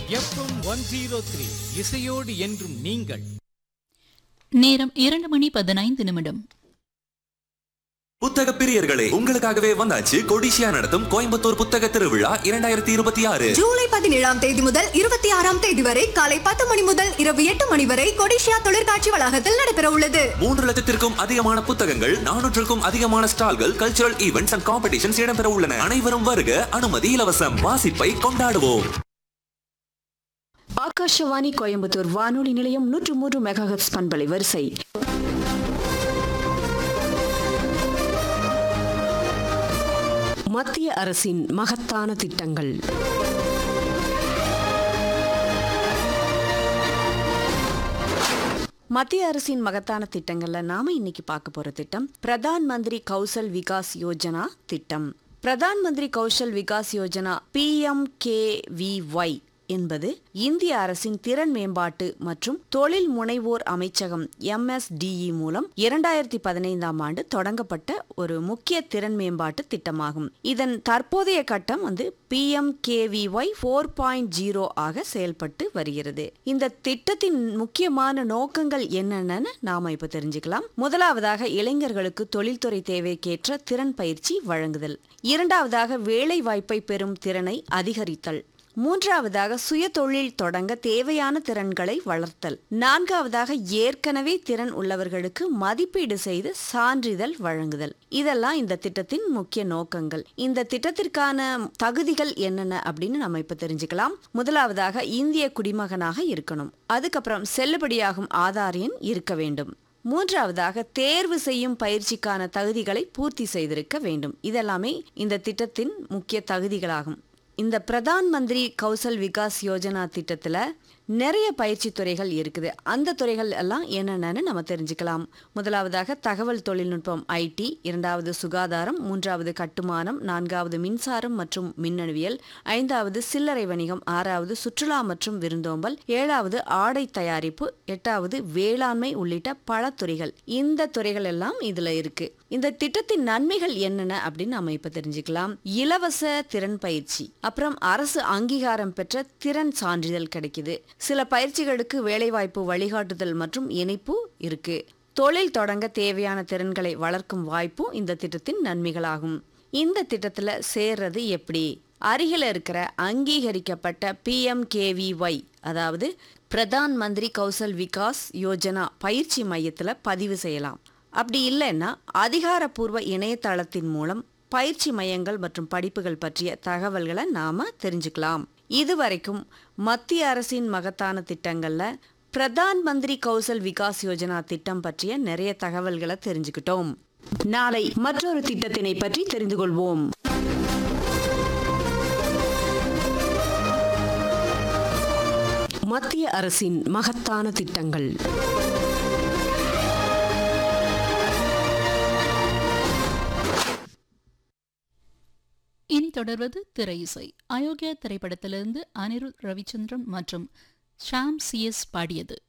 FM one zero three இசையோடு என்றும் நீங்கள் நேரம் இரண்டு மணி பதினைந்து நிமிடம் புத்தக பிரியர்களே உங்களுக்காகவே வந்தாச்சு கொடிசியா நடத்தும் கோயம்புத்தூர் புத்தக திருவிழா இரண்டாயிரத்தி இருபத்தி ஆறு ஜூலை பதினேழாம் தேதி முதல் இருபத்தி ஆறாம் தேதி வரை காலை பத்து மணி முதல் இரவு எட்டு மணி வரை கொடிஷியா தொழிற்காட்சி வளாகத்தில் நடைபெற உள்ளது மூன்று லட்சத்திற்கும் அதிகமான புத்தகங்கள் நானூற்றுக்கும் அதிகமான ஸ்டால்கள் கல்ச்சுரல் ஈவெண்ட்ஸ் அண்ட் காம்படிஷன்ஸ் இடம்பெற உள்ளன அனைவரும் வருக அனுமதி இலவசம் வாசிப்பை கொண்டாடுவோம் ஆகாஷவாணி கோயம்புத்தூர் வானொலி நிலையம் நூற்று மூன்று மெகாஹெட்ஸ் பண்பலை வரிசை மத்திய அரசின் மகத்தான திட்டங்கள் மத்திய அரசின் மகத்தான திட்டங்கள்ல நாம இன்னைக்கு பார்க்க போற திட்டம் பிரதான் மந்திரி கௌசல் விகாஸ் யோஜனா திட்டம் பிரதான் மந்திரி கௌசல் விகாஸ் யோஜனா பிஎம்கேவிஒய் என்பது இந்திய அரசின் திறன் மேம்பாட்டு மற்றும் தொழில் முனைவோர் அமைச்சகம் எம்எஸ்டிஇ மூலம் இரண்டாயிரத்தி பதினைந்தாம் ஆண்டு தொடங்கப்பட்ட ஒரு முக்கிய திறன் மேம்பாட்டு திட்டமாகும் இதன் தற்போதைய கட்டம் வந்து பிஎம்கேவிஒய் ஃபோர் பாயிண்ட் ஜீரோ ஆக செயல்பட்டு வருகிறது இந்த திட்டத்தின் முக்கியமான நோக்கங்கள் என்னென்னு நாம இப்ப தெரிஞ்சுக்கலாம் முதலாவதாக இளைஞர்களுக்கு தொழில்துறை தேவைக்கேற்ற திறன் பயிற்சி வழங்குதல் இரண்டாவதாக வேலை வாய்ப்பை பெறும் திறனை அதிகரித்தல் மூன்றாவதாக சுய தொழில் தொடங்க தேவையான திறன்களை வளர்த்தல் நான்காவதாக ஏற்கனவே திறன் உள்ளவர்களுக்கு மதிப்பீடு செய்து சான்றிதழ் வழங்குதல் இதெல்லாம் இந்த திட்டத்தின் முக்கிய நோக்கங்கள் இந்த திட்டத்திற்கான தகுதிகள் என்னென்ன அப்படின்னு நம்ம இப்ப தெரிஞ்சுக்கலாம் முதலாவதாக இந்திய குடிமகனாக இருக்கணும் அதுக்கப்புறம் செல்லுபடியாகும் ஆதார் எண் இருக்க வேண்டும் மூன்றாவதாக தேர்வு செய்யும் பயிற்சிக்கான தகுதிகளை பூர்த்தி செய்திருக்க வேண்டும் இதெல்லாமே இந்த திட்டத்தின் முக்கிய தகுதிகளாகும் இந்த பிரதான் மந்திரி கௌசல் விகாஸ் யோஜனா திட்டத்தில் நிறைய பயிற்சி துறைகள் இருக்குது அந்த துறைகள் எல்லாம் என்னென்னு நம்ம தெரிஞ்சுக்கலாம் முதலாவதாக தகவல் தொழில்நுட்பம் ஐடி இரண்டாவது சுகாதாரம் மூன்றாவது கட்டுமானம் நான்காவது மின்சாரம் மற்றும் மின்னணுவியல் ஐந்தாவது சில்லறை வணிகம் ஆறாவது சுற்றுலா மற்றும் விருந்தோம்பல் ஏழாவது ஆடை தயாரிப்பு எட்டாவது வேளாண்மை உள்ளிட்ட பல துறைகள் இந்த துறைகள் எல்லாம் இதுல இருக்கு இந்த திட்டத்தின் நன்மைகள் என்னென்ன அப்படின்னு நம்ம இப்ப தெரிஞ்சுக்கலாம் இலவச திறன் பயிற்சி அப்புறம் அரசு அங்கீகாரம் பெற்ற திறன் சான்றிதழ் கிடைக்குது சில பயிற்சிகளுக்கு வேலைவாய்ப்பு வழிகாட்டுதல் மற்றும் இணைப்பு இருக்கு தொழில் தொடங்க தேவையான திறன்களை வளர்க்கும் வாய்ப்பும் இந்த திட்டத்தின் நன்மைகளாகும் இந்த திட்டத்துல சேர்றது எப்படி அருகில் இருக்கிற அங்கீகரிக்கப்பட்ட பிஎம்கேவிஒய் அதாவது பிரதான் மந்திரி கௌசல் விகாஸ் யோஜனா பயிற்சி மையத்தில் பதிவு செய்யலாம் அப்படி இல்லைன்னா அதிகாரப்பூர்வ இணையதளத்தின் மூலம் பயிற்சி மையங்கள் மற்றும் படிப்புகள் பற்றிய தகவல்களை நாம தெரிஞ்சுக்கலாம் இதுவரைக்கும் மத்திய அரசின் மகத்தான திட்டங்கள்ல பிரதான் மந்திரி கௌசல் விகாஸ் யோஜனா திட்டம் பற்றிய நிறைய தகவல்களை தெரிஞ்சுக்கிட்டோம் நாளை மற்றொரு திட்டத்தினை பற்றி தெரிந்து கொள்வோம் மத்திய அரசின் மகத்தான திட்டங்கள் இனி தொடர்வது திரை இசை அயோக்கியா திரைப்படத்திலிருந்து அனிருத் ரவிச்சந்திரன் மற்றும் ஷாம் சிஎஸ் பாடியது